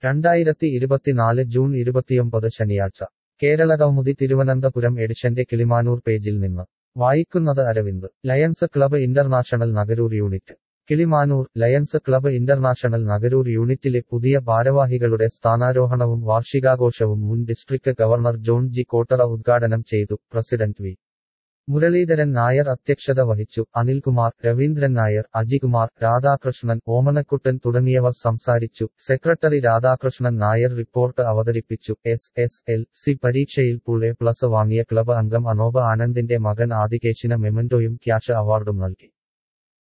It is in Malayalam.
രണ്ടായിരത്തി ഇരുപത്തിനാല് ജൂൺ ഇരുപത്തിയൊമ്പത് ശനിയാഴ്ച കേരളകൗമുദി തിരുവനന്തപുരം എഡിഷന്റെ കിളിമാനൂർ പേജിൽ നിന്ന് വായിക്കുന്നത് Aravind Lions club international Nagaroor unit Kilimanoor Lions club international Nagaroor യൂണിറ്റിലെ പുതിയ ഭാരവാഹികളുടെ സ്ഥാനാരോഹണവും വാർഷികാഘോഷവും മുൻ district governor John G Kottara ഉദ്ഘാടനം ചെയ്തു പ്രസിഡന്റ് വി മുരളീധരൻ നായർ അധ്യക്ഷത വഹിച്ചു അനിൽകുമാർ രവീന്ദ്രൻ നായർ അജികുമാർ രാധാകൃഷ്ണൻ ഓമനക്കുട്ടൻ തുടങ്ങിയവർ സംസാരിച്ചു സെക്രട്ടറി രാധാകൃഷ്ണൻ നായർ റിപ്പോർട്ട് അവതരിപ്പിച്ചു എസ് എസ് എൽ സി പരീക്ഷയിൽ പുൾ എ പ്ലസ് വാങ്ങിയ ക്ലബ് അംഗം അനോബ ആനന്ദിന്റെ മകൻ ആദികേശിന് മെമന്റോയും ക്യാഷ് അവാർഡും നൽകി